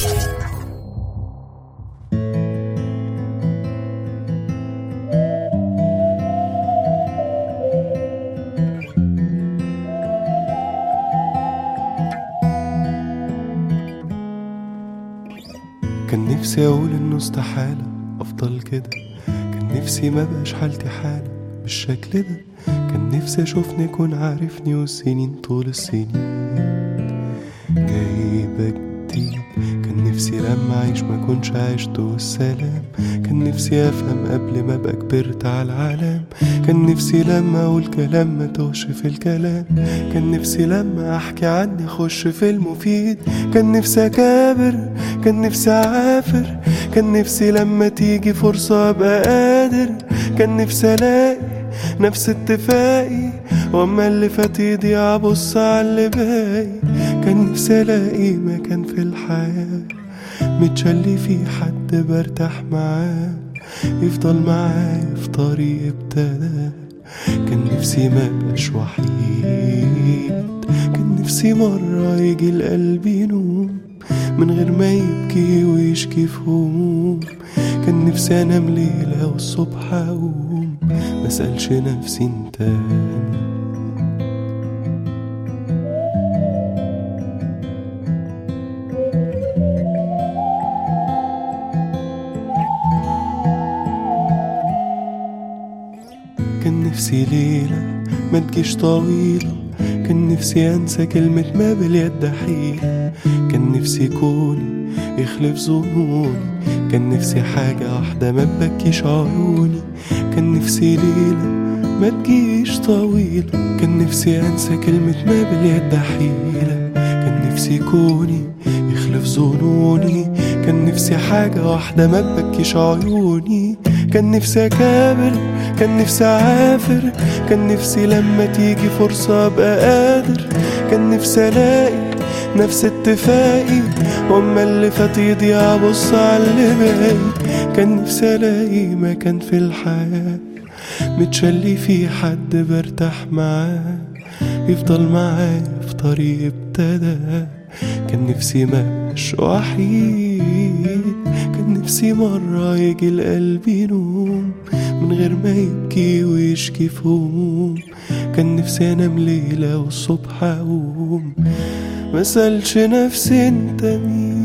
كان نفسي اقول انه استحالة افضل كده كان نفسي ما بقاش حالتي حالة بالشكل ده كان نفسي اشوفني يكون عارفني والسنين طول السنين جايبة جديد كان نفسي لما اعيش ما كنش عشت والسلام كان نفسي افهم قبل ما ابقى كبرت على العالم كان نفسي لما اقول كلام ما توش في الكلام كان نفسي لما احكي عني اخش في المفيد كان نفسي اكابر كان نفسي اعافر كان نفسي لما تيجي فرصة ابقى قادر كان نفسي الاقي نفس اتفاقي واما اللي فات يضيع ابص على اللي باقي كان نفسي الاقي مكان في الحياة متشلي فيه حد برتاح معاه يفضل معايا في طريق ابتدى كان نفسي ما بقاش وحيد كان نفسي مرة يجي القلب ينوم من غير ما يبكي ويشكي في هموم كان نفسي انام ليلة والصبح اقوم مسألش نفسي انت مين كان نفسي ليلة ما تجيش طويلة كان نفسي انسى كلمة ما باليد حيلة كان نفسي كوني يخلف ظنوني كان نفسي حاجة واحدة ما تبكيش عيوني كان نفسي ليلة ما تجيش طويلة كان نفسي انسى كلمة ما باليد حيلة كان نفسي كوني يخلف ظنوني كان نفسي حاجة واحدة ما تبكيش عيوني كان نفسي أكابر كان نفسي أعافر كان نفسي لما تيجي فرصة أبقى قادر كان نفسي ألاقي نفس اتفاقي واما اللي فات يضيع ابص على اللي باقي كان نفسي الاقي مكان في الحياة متشلي فيه حد برتاح معاه يفضل معايا في طريق ابتدى كان نفسي مبقاش وحيد كان نفسي مرة يجي القلب ينوم من غير ما يبكي ويشكي في هموم كان نفسي انام ليلة والصبح اقوم مسألش نفسي انت مين